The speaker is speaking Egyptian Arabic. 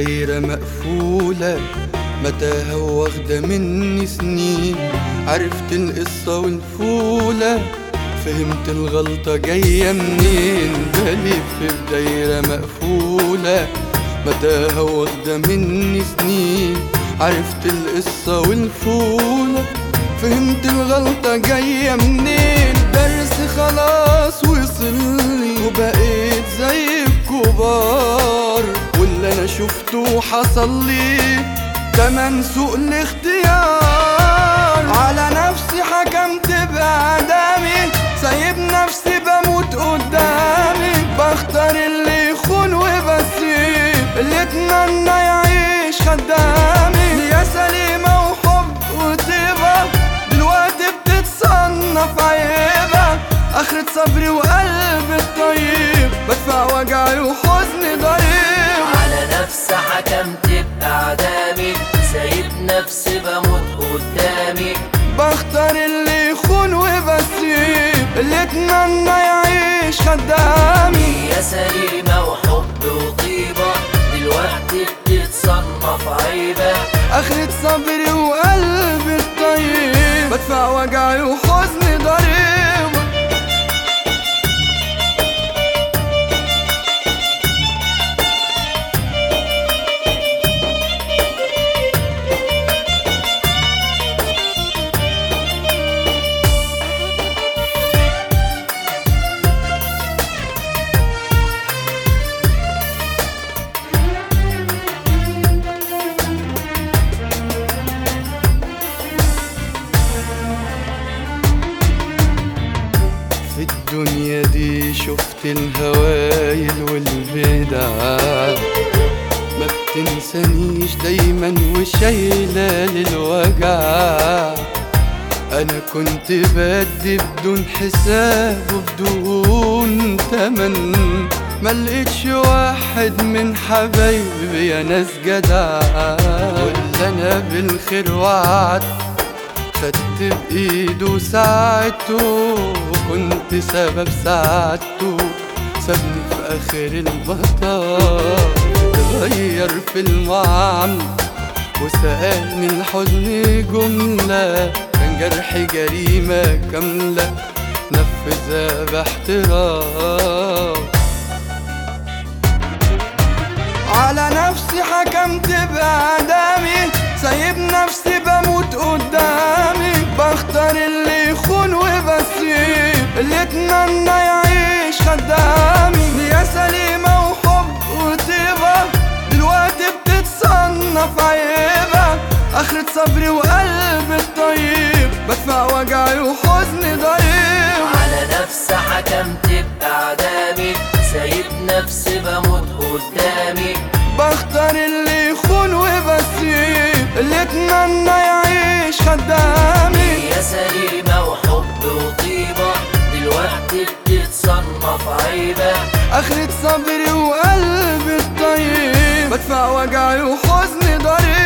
دايرة مقفولة متاهة واخدة مني سنين عرفت القصة والفولة فهمت الغلطة جاية منين بلف في دايرة مقفولة متاهة واخدة مني سنين عرفت القصة والفولة فهمت الغلطة جاية منين درس خلاص وصلني وبقيت زي الكبار واللي انا شفته حصل لي تمن سوء الاختيار على نفسي حكمت بأعدامي سايب نفسي بموت قدامي بختار اللي يخون وبسيب اللي اتمنى يعيش خدامي يا سليمة وحب وطيبة دلوقتي بتتصنف عيبة آخرة صبري وقلبي الطيب بدفع وجعي وحزني ضريب على نفسي حكمت بأعدامي سايب نفسي بموت قدامي بختار اللي يخون وبسيب اللي اتمنى يعيش خدامي يا سليمة وحب وطيبة دلوقتي بتتصنف عيبة آخرة صبري وقلبي الطيب بدفع وجعي وحزني ضريب في الدنيا دي شفت الهوايل والبدع ما بتنسانيش دايما وشايلة للوجع انا كنت بدي بدون حساب وبدون تمن ما لقيتش واحد من حبايبي يا ناس جدع واللي انا بالخير وعدت خدت بإيده ساعته وكنت سبب سعادته سابني في آخر المطاف اتغير في المعاملة وسألني الحزن جملة كان جرحي جريمة كاملة نفذها باحترام على نفسي حكمت بأعدامي سايب نفسي بموت قدامي بختار اللي يخون وبسيب اللي اتمنى يعيش خدامي يا سليمة وحب وطيبة دلوقتي بتتصنف عيبة آخرة صبري وقلبي الطيب بدفع وجعي وحزني ضريب على نفسي حكمت بأعدامي سايب نفسي بموت قدامي بختار اللي يخون وبسيب اللي اتمنى يعيش خدامي يا سليمة وحب وطيبة دلوقتي بتتصنف عيبة آخرة صبري وقلبي الطيب بدفع وجعي وحزني ضريب